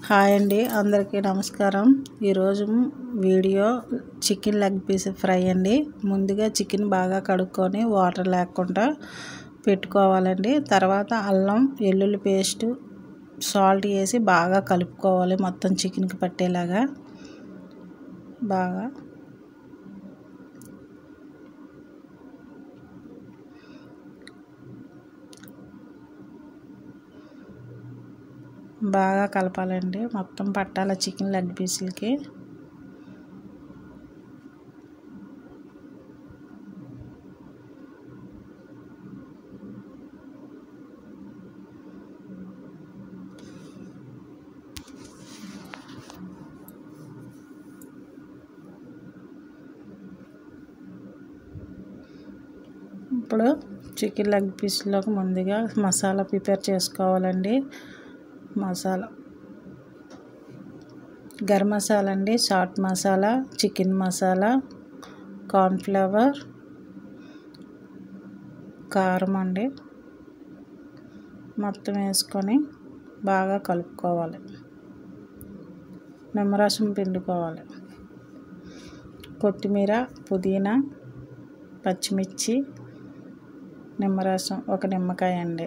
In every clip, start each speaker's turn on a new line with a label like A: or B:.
A: hi అండి అందరికీ నమస్కారం ఈరోజు video chicken leg piece fry అండి ముందుగా చికెన్ బాగా కడుక్కొని వాటర్ లేకుండా పెట్టుకోవాలండి తర్వాత అల్లం వెల్లుల్లి పేస్ట్ సాల్ట్ వేసి బాగా కలుపుకోవాలి మొత్తం చికెన్కి పట్టేలాగా బాగా బాగా కలపాలండి మొత్తం పట్టాల చికెన్ లెగ్ పీసులకి ఇప్పుడు చికెన్ లెగ్ పీస్లోకి ముందుగా మసాలా ప్రిపేర్ చేసుకోవాలండి మసాలా గరం మసాలా అండి చాట్ మసాలా చికెన్ మసాలా కార్న్ఫ్లవర్ కారం అండి మొత్తం వేసుకొని బాగా కలుపుకోవాలి నిమ్మరసం పిండుకోవాలి కొత్తిమీర పుదీనా పచ్చిమిర్చి నిమ్మరసం ఒక నిమ్మకాయ అండి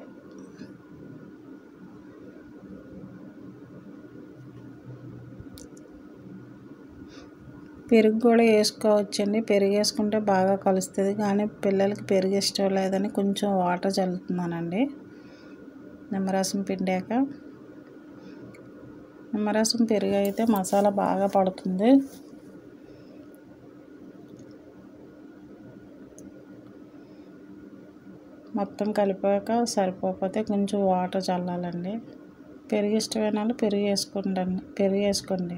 A: పెరుగు కూడా వేసుకోవచ్చండి పెరుగు వేసుకుంటే బాగా కలుస్తుంది కానీ పిల్లలకి పెరుగు ఇష్టం లేదని కొంచెం వాటర్ చల్లుతున్నానండి నిమ్మరసం పిండాక నిమ్మరసం పెరుగు అయితే మసాలా బాగా పడుతుంది మొత్తం కలిపాక సరిపోకపోతే కొంచెం వాటర్ చల్లాలండి పెరుగు ఇష్టమైన వాళ్ళు పెరుగు వేసుకోండి పెరుగు వేసుకోండి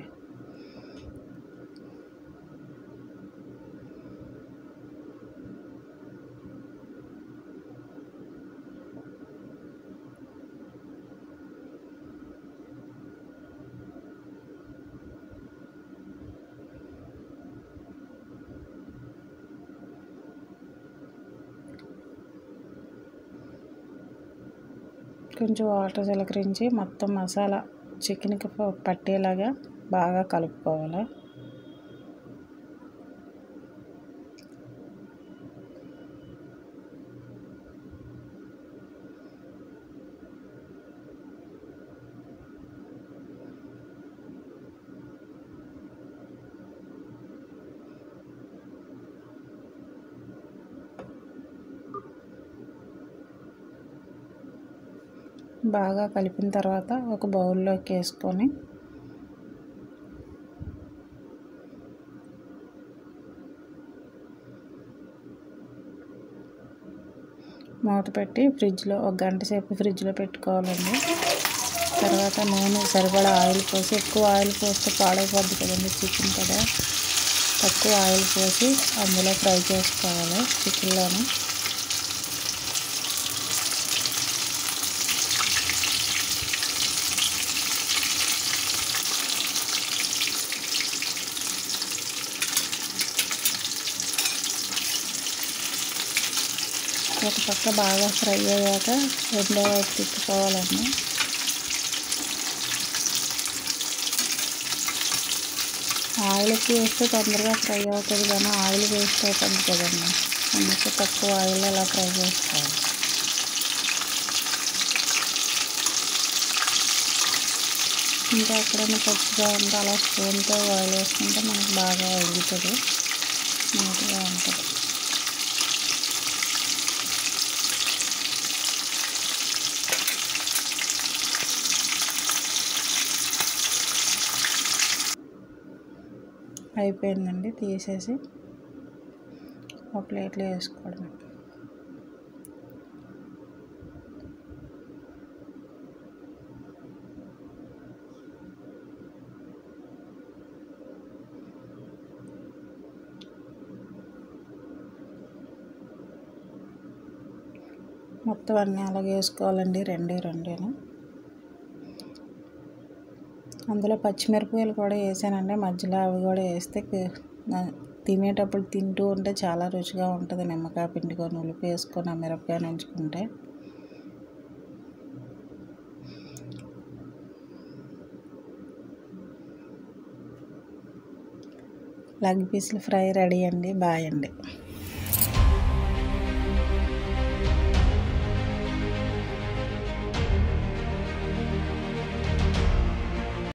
A: కొంచెం వాటర్ చిలకరించి మొత్తం మసాలా చికెన్కి పట్టేలాగా బాగా కలుపుకోవాలి బాగా కలిపిన తర్వాత ఒక బౌల్లోకి వేసుకొని మూత పెట్టి ఫ్రిడ్జ్లో ఒక గంట సేపు ఫ్రిడ్జ్లో పెట్టుకోవాలండి తర్వాత నూనె సరిపడా ఆయిల్ పోసి ఎక్కువ ఆయిల్ పోస్తే పాడైపోద్ది కదండి చికెన్ కదా తక్కువ ఆయిల్ పోసి అందులో ఫ్రై చేసుకోవాలి చికెన్లోని ఒక పక్క బాగా ఫ్రై అయ్యాక రెండో వైపు తిప్పుకోవాలండి ఆయిల్కి వేస్తే తొందరగా ఫ్రై అవుతుంది కానీ ఆయిల్ వేస్ట్ అవుతుంది కదండి అందుకే తక్కువ ఆయిల్ అలా ఫ్రై చేసుకోవాలి ఇంకా ఎక్కడైనా పచ్చిగా ఉంటే అలా స్పూన్తో ఆయిల్ వేసుకుంటే మనకు బాగా ఎగుతుంది నీట్గా ఉంటుంది అయిపోయిందండి తీసేసి ఒక ప్లేట్లో వేసుకోవడమే మొత్తం అన్నీ అలాగే వేసుకోవాలండి రెండే రెండేను అందులో పచ్చిమిరపకాయలు కూడా వేసానండి మధ్యలో అవి కూడా వేస్తే తినేటప్పుడు తింటూ ఉంటే చాలా రుచిగా ఉంటుంది నిమ్మకాయ పిండుకొని ఉలిపి వేసుకొని ఆ మిరపకాయ నంచుకుంటే లెగ్ పీసులు ఫ్రై రెడీ అండి బాయ్ అండి